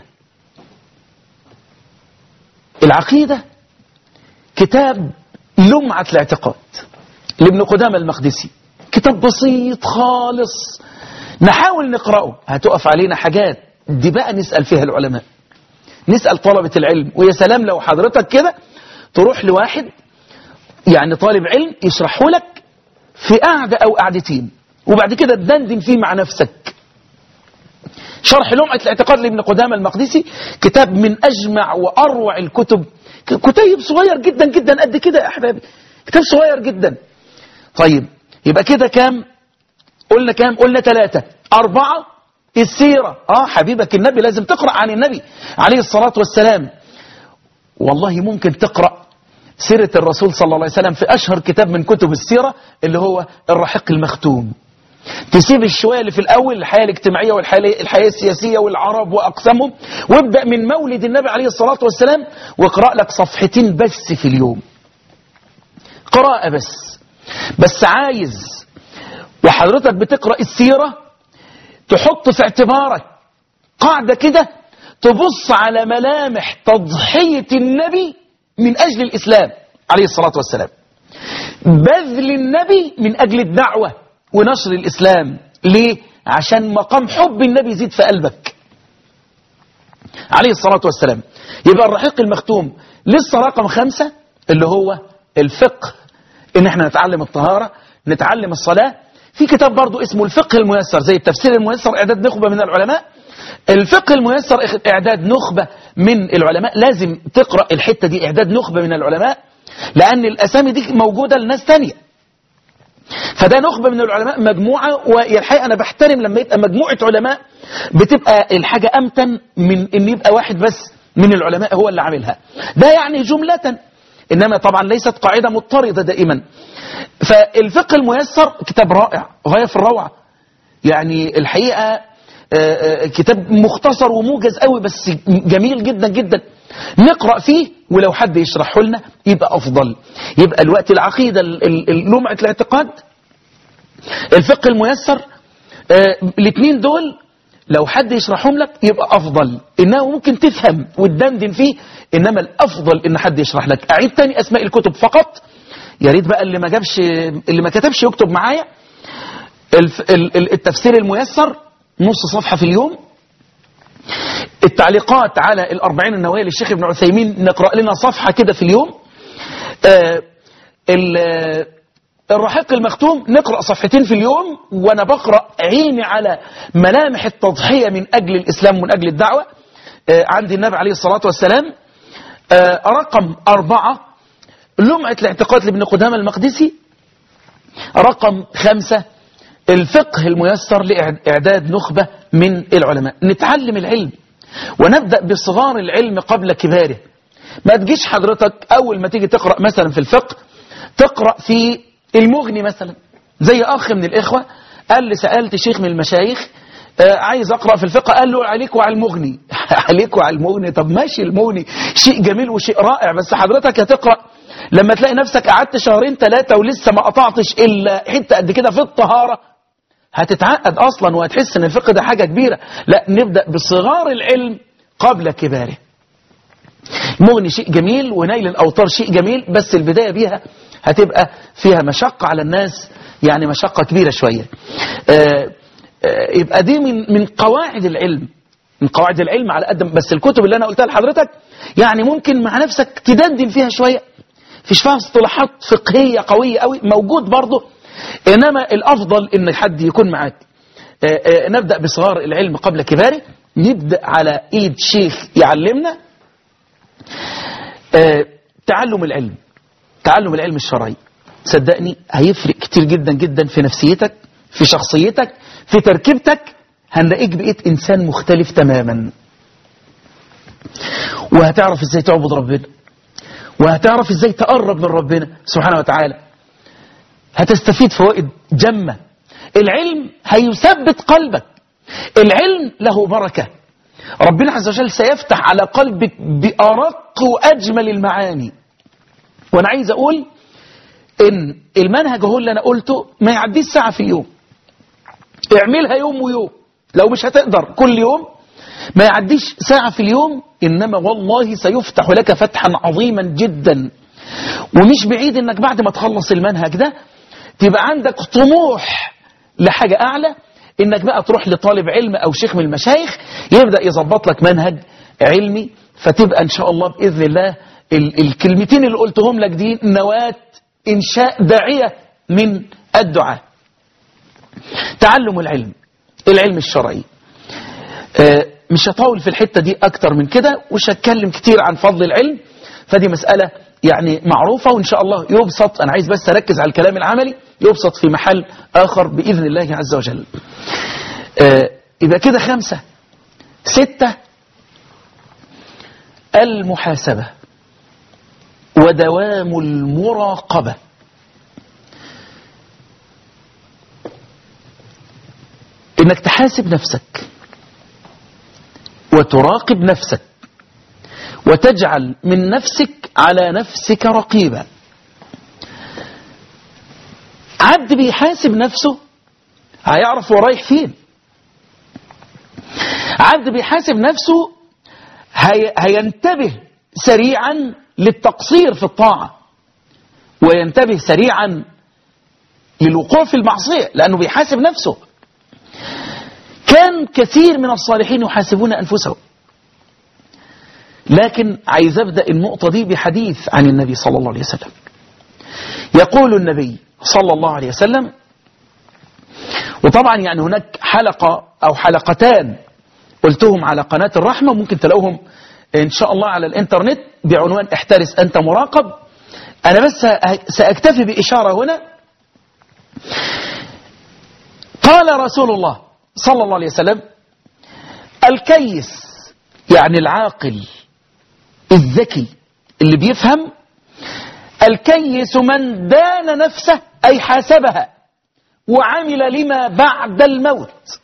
العقيدة كتاب لمعة الاعتقاد لابن قدامة المقدسي كتاب بسيط خالص نحاول نقرأه هتقف علينا حاجات دي بقى نسأل فيها العلماء نسأل طلبة العلم ويا سلام لو حضرتك كده تروح لواحد يعني طالب علم يشرحه لك في قعدة أو قعدتين وبعد كده تدندن فيه مع نفسك شرح لمعة الاعتقاد لابن قدامة المقدسي كتاب من أجمع وأروع الكتب كتيب صغير جدا جدا قد كده يا أحبابي كتاب صغير جدا طيب يبقى كده كام قلنا كام قلنا ثلاثة أربعة السيرة آه حبيبك النبي لازم تقرأ عن النبي عليه الصلاة والسلام والله ممكن تقرأ سيرة الرسول صلى الله عليه وسلم في أشهر كتاب من كتب السيرة اللي هو الرحيق المختوم تسيب الشوية اللي في الأول الحياة الاجتماعية والحياة الحياة السياسية والعرب وأقسامهم وابدأ من مولد النبي عليه الصلاة والسلام واقرأ لك صفحتين بس في اليوم قراءة بس بس عايز وحضرتك بتقرأ السيرة تحط في اعتبارك قاعدة كده تبص على ملامح تضحية النبي من أجل الإسلام عليه الصلاة والسلام بذل النبي من أجل الدعوة ونشر الإسلام ليه؟ عشان مقام حب النبي يزيد في قلبك عليه الصلاة والسلام يبقى الرحيق المختوم لسه رقم خمسة اللي هو الفقه ان احنا نتعلم الطهارة نتعلم الصلاة في كتاب برضو اسمه الفقه الميسر زي التفسير الميسر اعداد نخبة من العلماء الفقه الميسر اعداد نخبة من العلماء لازم تقرأ الحتة دي اعداد نخبة من العلماء لان الاسامي دي موجودة لناس تانية فده نخبة من العلماء مجموعة والحقيقة أنا بحترم لما يبقى مجموعة علماء بتبقى الحاجة أمتن من إن يبقى واحد بس من العلماء هو اللي عاملها ده يعني جملة إنما طبعا ليست قاعدة مضطردة دائما فالفقه الميسر كتاب رائع غاية في الروعة يعني الحقيقة كتاب مختصر وموجز قوي بس جميل جدا جدا نقرأ فيه ولو حد يشرحه لنا يبقى أفضل يبقى الوقت العقيدة لمعة الاعتقاد الفقه الميسر الاثنين دول لو حد يشرحهم لك يبقى أفضل إنه ممكن تفهم وتدندن فيه إنما الأفضل إن حد يشرح لك أعيد تاني أسماء الكتب فقط يا ريت بقى اللي ما جابش اللي ما كتبش يكتب معايا التفسير الميسر نص صفحة في اليوم التعليقات على الأربعين النووية للشيخ ابن عثيمين نقرأ لنا صفحة كده في اليوم الرحيق المختوم نقرأ صفحتين في اليوم وأنا بقرأ عيني على ملامح التضحية من أجل الإسلام ومن أجل الدعوة عند النبي عليه الصلاة والسلام رقم أربعة لمعة الاعتقاد لابن قدامة المقدسي رقم خمسة الفقه الميسر لإعداد نخبة من العلماء نتعلم العلم ونبدأ بصغار العلم قبل كباره ما تجيش حضرتك أول ما تيجي تقرأ مثلا في الفقه تقرأ في المغني مثلا زي أخ من الإخوة قال لي سألت شيخ من المشايخ آه عايز أقرأ في الفقه قال له عليك وعلى المغني عليك وعلى المغني طب ماشي المغني شيء جميل وشيء رائع بس حضرتك هتقرأ لما تلاقي نفسك قعدت شهرين ثلاثة ولسه ما قطعتش إلا حتة قد كده في الطهارة هتتعقد أصلا وهتحس أن الفقه ده حاجة كبيرة لا نبدأ بصغار العلم قبل كباره المغني شيء جميل ونيل الأوطار شيء جميل بس البداية بيها هتبقى فيها مشقة على الناس يعني مشقة كبيرة شوية آآ آآ يبقى دي من من قواعد العلم من قواعد العلم على قد بس الكتب اللي أنا قلتها لحضرتك يعني ممكن مع نفسك تدندن فيها شوية فيش فيها اصطلاحات فقهية قوية قوي موجود برضه إنما الأفضل إن حد يكون معاك نبدأ بصغار العلم قبل كباره نبدأ على إيد شيخ يعلمنا تعلم العلم تعلم العلم الشرعي صدقني هيفرق كتير جدا جدا في نفسيتك في شخصيتك في تركيبتك هنلاقيك بقيت إنسان مختلف تماما وهتعرف ازاي تعبد ربنا وهتعرف ازاي تقرب من ربنا سبحانه وتعالى هتستفيد فوائد جمة العلم هيثبت قلبك العلم له بركة ربنا عز وجل سيفتح على قلبك بأرق وأجمل المعاني وأنا عايز أقول إن المنهج هو اللي أنا قلته ما يعديش ساعة في اليوم اعملها يوم ويوم لو مش هتقدر كل يوم ما يعديش ساعة في اليوم إنما والله سيفتح لك فتحا عظيما جدا ومش بعيد إنك بعد ما تخلص المنهج ده تبقى عندك طموح لحاجة أعلى إنك بقى تروح لطالب علم أو شيخ من المشايخ يبدأ يظبط لك منهج علمي فتبقى إن شاء الله بإذن الله ال الكلمتين اللي قلتهم لك دي نواة إنشاء داعية من الدعاء تعلم العلم العلم الشرعي آه مش هطول في الحتة دي أكتر من كده ومش هتكلم كتير عن فضل العلم فدي مسألة يعني معروفة وإن شاء الله يبسط أنا عايز بس أركز على الكلام العملي يبسط في محل آخر بإذن الله عز وجل آه يبقى كده خمسة ستة المحاسبة ودوام المراقبة إنك تحاسب نفسك وتراقب نفسك وتجعل من نفسك على نفسك رقيبا عبد بيحاسب نفسه هيعرف هو رايح فين عبد بيحاسب نفسه هي هينتبه سريعا للتقصير في الطاعة وينتبه سريعا للوقوع في المعصية لأنه بيحاسب نفسه كان كثير من الصالحين يحاسبون أنفسهم لكن عايز أبدأ النقطة دي بحديث عن النبي صلى الله عليه وسلم يقول النبي صلى الله عليه وسلم وطبعا يعني هناك حلقة أو حلقتان قلتهم على قناة الرحمة ممكن تلاقوهم إن شاء الله على الإنترنت بعنوان احترس أنت مراقب أنا بس سأكتفي بإشارة هنا قال رسول الله صلى الله عليه وسلم الكيس يعني العاقل الذكي اللي بيفهم الكيس من دان نفسه أي حاسبها وعمل لما بعد الموت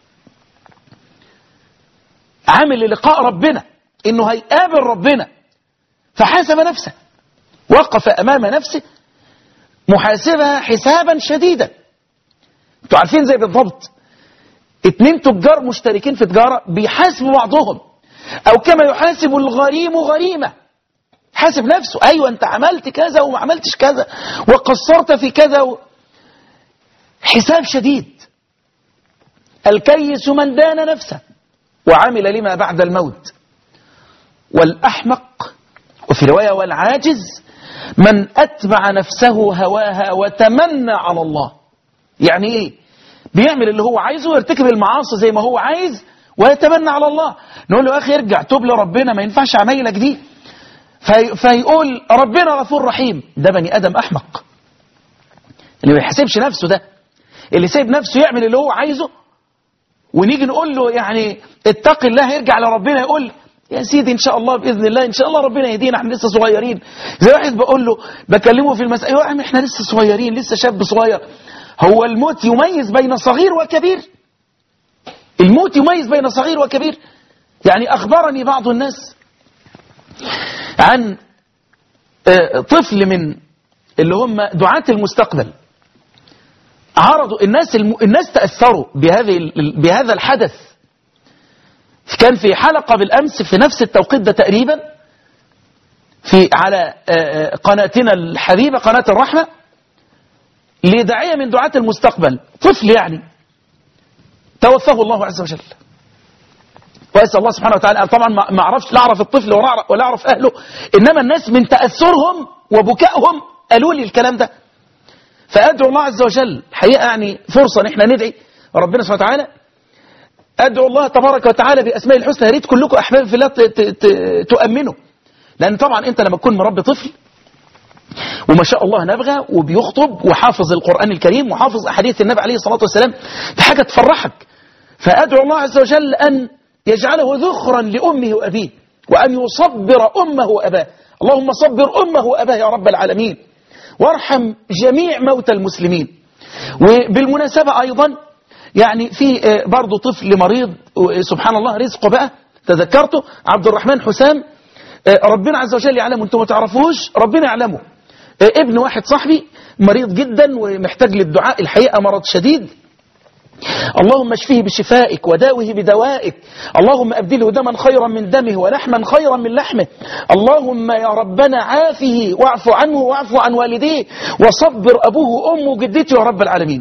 عمل لقاء ربنا انه هيقابل ربنا فحاسب نفسه وقف امام نفسه محاسبها حسابا شديدا انتوا عارفين زي بالضبط اتنين تجار مشتركين في تجارة بيحاسبوا بعضهم او كما يحاسب الغريم غريمة حاسب نفسه ايوه انت عملت كذا وما عملتش كذا وقصرت في كذا و... حساب شديد الكيس من دان نفسه وعمل لما بعد الموت والأحمق وفي رواية والعاجز من أتبع نفسه هواها وتمنى على الله يعني إيه بيعمل اللي هو عايزه ويرتكب المعاصي زي ما هو عايز ويتمنى على الله نقول له يا أخي ارجع توب لربنا ما ينفعش عمايلك دي في فيقول ربنا غفور رحيم ده بني آدم أحمق اللي ما يحسبش نفسه ده اللي سايب نفسه يعمل اللي هو عايزه ونيجي نقول له يعني اتق الله يرجع لربنا يقول يا سيدي ان شاء الله باذن الله ان شاء الله ربنا يهدينا احنا لسه صغيرين زي واحد بقول له بكلمه في المساله يا عم احنا لسه صغيرين لسه شاب صغير هو الموت يميز بين صغير وكبير الموت يميز بين صغير وكبير يعني اخبرني بعض الناس عن طفل من اللي هم دعاة المستقبل عرضوا الناس الم... الناس تأثروا بهذه بهذا الحدث كان في حلقة بالأمس في نفس التوقيت ده تقريبا في على قناتنا الحبيبة قناة الرحمة لداعية من دعاة المستقبل طفل يعني توفاه الله عز وجل وأسأل الله سبحانه وتعالى طبعا ما أعرفش لا أعرف الطفل ولا أعرف أهله إنما الناس من تأثرهم وبكائهم قالوا لي الكلام ده فأدعو الله عز وجل الحقيقة يعني فرصة ان احنا ندعي ربنا سبحانه وتعالى أدعو الله تبارك وتعالى بأسماء الحسنى يا ريت كلكم أحباب في الله تؤمنوا لأن طبعا أنت لما تكون مربي طفل وما شاء الله نبغى وبيخطب وحافظ القرآن الكريم وحافظ أحاديث النبي عليه الصلاة والسلام دي حاجة تفرحك فأدعو الله عز وجل أن يجعله ذخرا لأمه وأبيه وأن يصبر أمه وأباه اللهم صبر أمه وأباه يا رب العالمين وارحم جميع موتى المسلمين وبالمناسبة أيضا يعني في برضه طفل مريض سبحان الله رزقه بقى تذكرته عبد الرحمن حسام ربنا عز وجل يعلمه انتم ما تعرفوش ربنا يعلمه ابن واحد صاحبي مريض جدا ومحتاج للدعاء الحقيقة مرض شديد اللهم اشفيه بشفائك وداوه بدوائك اللهم أبدله دما خيرا من دمه ولحما خيرا من لحمه اللهم يا ربنا عافه واعف عنه واعف عن والديه وصبر أبوه وأمه وجدته يا رب العالمين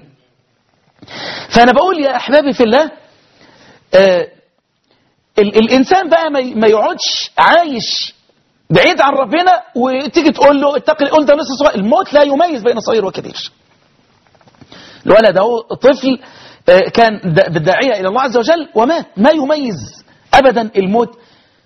فأنا بقول يا أحبابي في الله آه ال الإنسان بقى ما يقعدش عايش بعيد عن ربنا وتيجي تقول له اتقي قول ده لسه صغير الموت لا يميز بين صغير وكبير الولد اهو طفل كان بالداعية إلى الله عز وجل ومات ما يميز أبدا الموت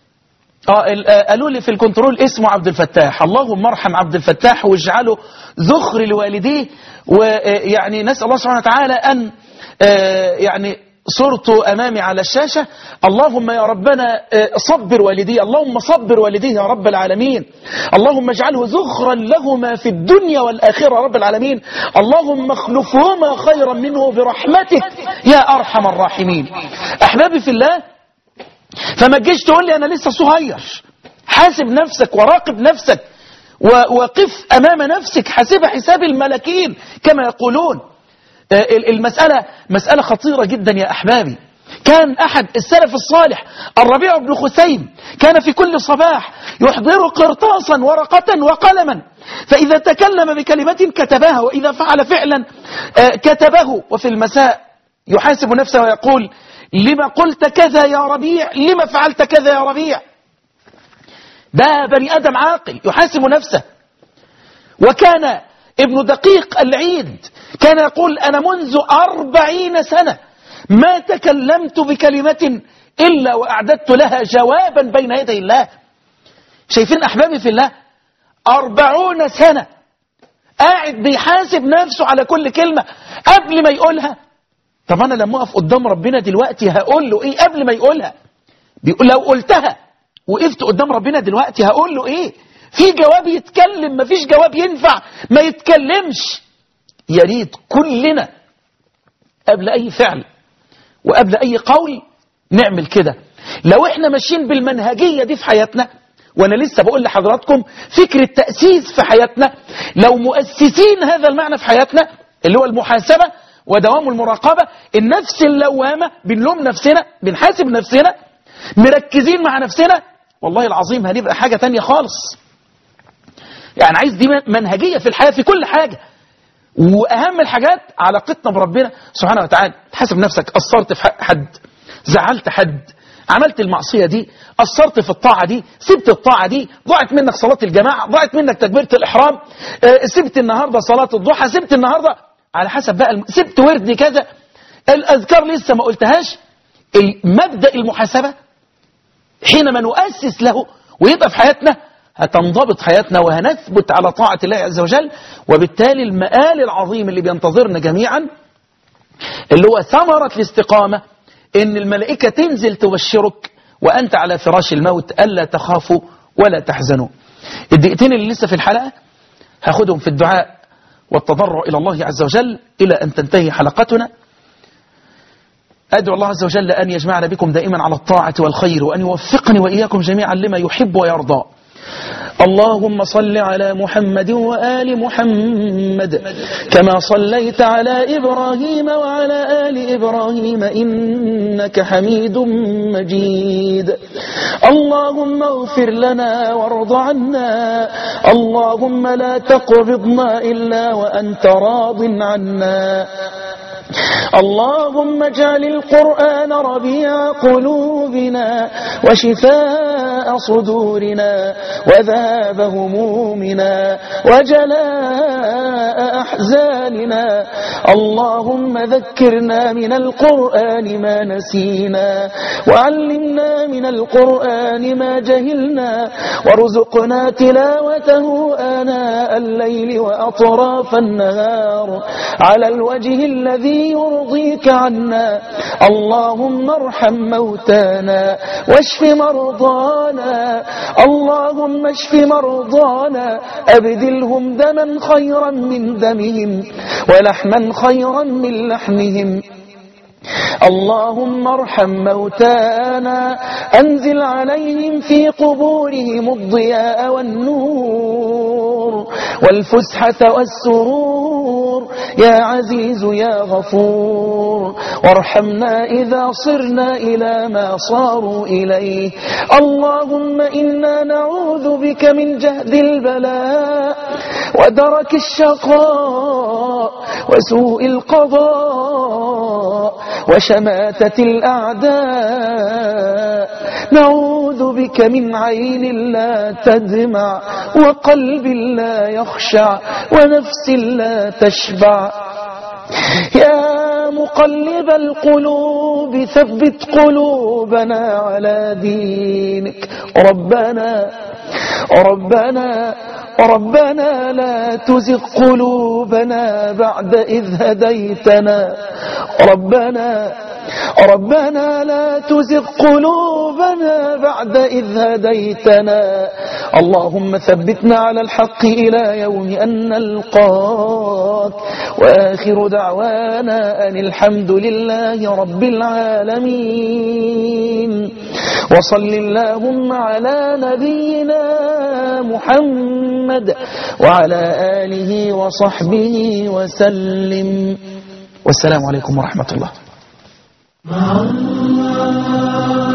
قالوا لي في الكنترول اسمه عبد الفتاح اللهم ارحم عبد الفتاح واجعله ذخر لوالديه ويعني نسأل الله سبحانه وتعالى أن يعني صورته أمامي على الشاشة اللهم يا ربنا صبر والدي اللهم صبر والديه يا رب العالمين اللهم اجعله ذخرا لهما في الدنيا والآخرة رب العالمين اللهم اخلفهما خيرا منه برحمتك يا أرحم الراحمين أحبابي في الله فما تجيش تقول لي أنا لسه صغير حاسب نفسك وراقب نفسك وقف أمام نفسك حاسب حساب الملكين كما يقولون المسألة مسألة خطيرة جدا يا أحبابي كان أحد السلف الصالح الربيع بن خثيم كان في كل صباح يحضر قرطاسا ورقة وقلما فإذا تكلم بكلمة كتبها وإذا فعل فعلا آه، كتبه وفي المساء يحاسب نفسه ويقول لما قلت كذا يا ربيع لما فعلت كذا يا ربيع ده بني آدم عاقل يحاسب نفسه وكان ابن دقيق العيد كان يقول أنا منذ أربعين سنة ما تكلمت بكلمة إلا وأعددت لها جوابا بين يدي الله شايفين أحبابي في الله أربعون سنة قاعد بيحاسب نفسه على كل كلمة قبل ما يقولها طب أنا لما أقف قدام ربنا دلوقتي هقول له إيه قبل ما يقولها بيقول لو قلتها وقفت قدام ربنا دلوقتي هقول له إيه في جواب يتكلم مفيش جواب ينفع ما يتكلمش يا ريت كلنا قبل أي فعل وقبل أي قول نعمل كده لو احنا ماشيين بالمنهجية دي في حياتنا وانا لسه بقول لحضراتكم فكرة تأسيس في حياتنا لو مؤسسين هذا المعنى في حياتنا اللي هو المحاسبة ودوام المراقبة النفس اللوامة بنلوم نفسنا بنحاسب نفسنا مركزين مع نفسنا والله العظيم هنبقى حاجة تانية خالص يعني عايز دي منهجية في الحياة في كل حاجة وأهم الحاجات علاقتنا بربنا سبحانه وتعالى تحاسب نفسك قصرت في حق حد زعلت حد عملت المعصية دي قصرت في الطاعة دي سبت الطاعة دي ضاعت منك صلاة الجماعة ضاعت منك تكبيرة الإحرام آه، سبت النهاردة صلاة الضحى سبت النهاردة على حسب بقى الم- سبت وردي كذا الأذكار لسه ما قلتهاش مبدأ المحاسبة حينما نؤسس له ويبقى في حياتنا هتنضبط حياتنا وهنثبت على طاعة الله عز وجل وبالتالي المآل العظيم اللي بينتظرنا جميعا اللي هو ثمرة الاستقامة ان الملائكة تنزل تبشرك وأنت على فراش الموت ألا تخافوا ولا تحزنوا الدقيقتين اللي لسه في الحلقة هاخدهم في الدعاء والتضرع إلى الله عز وجل إلى أن تنتهي حلقتنا أدعو الله عز وجل أن يجمعنا بكم دائما على الطاعة والخير وأن يوفقني وإياكم جميعا لما يحب ويرضى اللهم صل على محمد وآل محمد كما صليت على إبراهيم وعلى آل إبراهيم إنك حميد مجيد اللهم اغفر لنا وارض عنا اللهم لا تقبضنا إلا وأنت راض عنا اللهم اجعل القرآن ربيع قلوبنا وشفاء صدورنا وذهاب همومنا وجلاء أحزاننا اللهم ذكرنا من القرآن ما نسينا وعلمنا من القرآن ما جهلنا وارزقنا تلاوته آناء الليل وأطراف النهار على الوجه الذي يرضيك عنا اللهم ارحم موتانا واشف مرضانا اللهم اشف مرضانا أبدلهم دما خيرا من دمهم ولحما خيرا من لحمهم اللهم ارحم موتانا أنزل عليهم في قبورهم الضياء والنور والفسحة والسرور يا عزيز يا غفور وارحمنا إذا صرنا إلى ما صاروا إليه اللهم إنا نعوذ بك من جهد البلاء ودرك الشقاء وسوء القضاء وشماتة الأعداء نعوذ بك من عين لا تدمع وقلب لا يخشع ونفس لا تشبع يا مقلب القلوب ثبت قلوبنا على دينك ربنا ربنا ربنا لا تزغ قلوبنا بعد إذ هديتنا ربنا ربنا لا تزغ قلوبنا بعد إذ هديتنا اللهم ثبتنا على الحق إلى يوم أن نلقاك وآخر دعوانا أن الحمد لله رب العالمين وصل اللهم على نبينا محمد وعلى آله وصحبه وسلم والسلام عليكم ورحمة الله مع الله الله